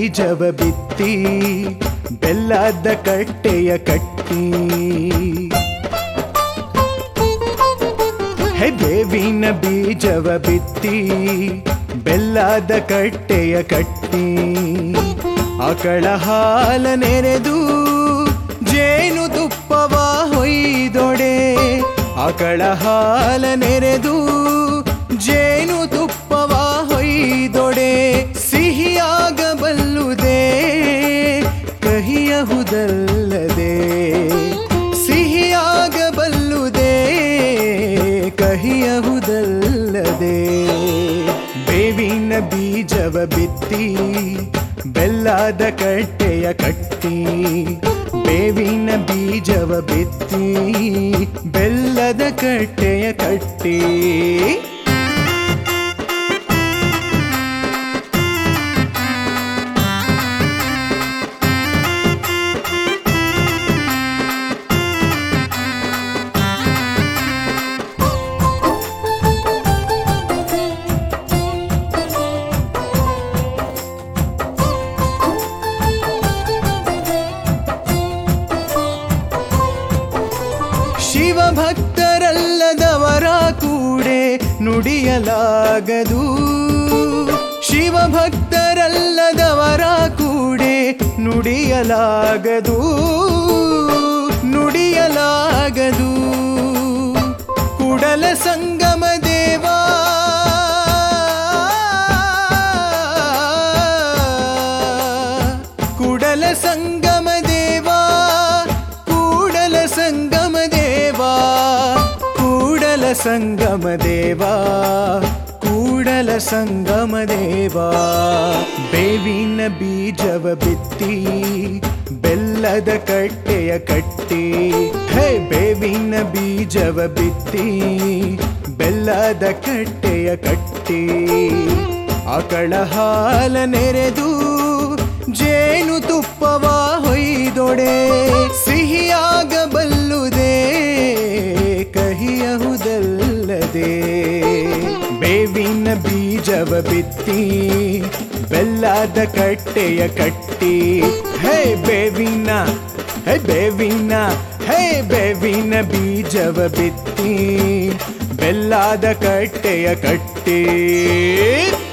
ಬೀಜವ ಬಿತ್ತಿ ಬೆಲ್ಲದ ಕಟ್ಟೆಯ ಕಟ್ಟಿ ಹೇ ಬೇವಿನ ಬೀಜವ ಬಿತ್ತಿ ಬೆಲ್ಲದ ಕಟ್ಟೆಯ ಕಟ್ಟಿ ಆಕಳ ಹಾಲ ನೆರೆದು ಜೇನು ತುಪ್ಪವ ಹೊಯ್ದೊಡೆ ಆಕಳ ಹಾಲ ನೆರೆದು ಜೇನು ತುಪ್ಪವ ಹೊಯ್ದೊಡೆ ಸಿಹಿಯಾಗಬಲ್ಲುದೇ ಕಹಿಯಹುದಲ್ಲದೆ ಸಿಹಿಯಾಗಬಲ್ಲುದೇ ಕಹಿಯಹುದಲ್ಲದೆ ಬೇವಿನ ಬೀಜವ ಬಿತ್ತಿ ಬೆಲ್ಲದ ಕಟ್ಟೆಯ ಕಟ್ಟಿ ಬೇವಿನ ಬೀಜವ ಬಿತ್ತಿ ಬೆಲ್ಲದ ಕಟ್ಟೆಯ ಕಟ್ಟಿ ಶಿವಭಕ್ತರಲ್ಲದವರ ಕೂಡೆ ನುಡಿಯಲಾಗದು ಶಿವಭಕ್ತರಲ್ಲದವರ ಕೂಡೆ ನುಡಿಯಲಾಗದು ನುಡಿಯಲಾಗದು ಕುಡಲ ಸಂಗಮ ದೇವಾ ಕುಡಲ ಸಂಗಮ ದೇವಾ ಕೂಡಲ ಸಂಗಮ ದೇವಾ ಕೂಡಲ ಸಂಗಮ ದೇವಾ ಕೂಡಲ ಸಂಗಮ ದೇವಾ ಬೇವಿನ ಬೀಜವ ಬಿತ್ತಿ ಬೆಲ್ಲದ ಕಟ್ಟೆಯ ಕಟ್ಟಿ ಹೇ ಬೇವಿನ ಬೀಜವ ಬಿತ್ತಿ ಬೆಲ್ಲದ ಕಟ್ಟೆಯ ಕಟ್ಟಿ ಆಕಳ ಹಾಲ ನೆರೆದು ಜೇನು ತುಪ್ಪವ ಹೊಯ್ದೊಡೆ ಸಿಹಿಯಾಗಬಲ್ಲುದೇ ಕಹಿಯಹುದಲ್ಲದೆ ಬೇವಿನ ಬೀಜವ ಬಿತ್ತಿ ಬೆಲ್ಲದ ಕಟ್ಟೆಯ ಕಟ್ಟಿ ಹೇ ಬೇವಿನ ಹೇ ಬೇವಿನ ಹೇ ಬೇವಿನ ಬೀಜವ ಬಿತ್ತಿ ಬೆಲ್ಲದ ಕಟ್ಟೆಯ ಕಟ್ಟಿ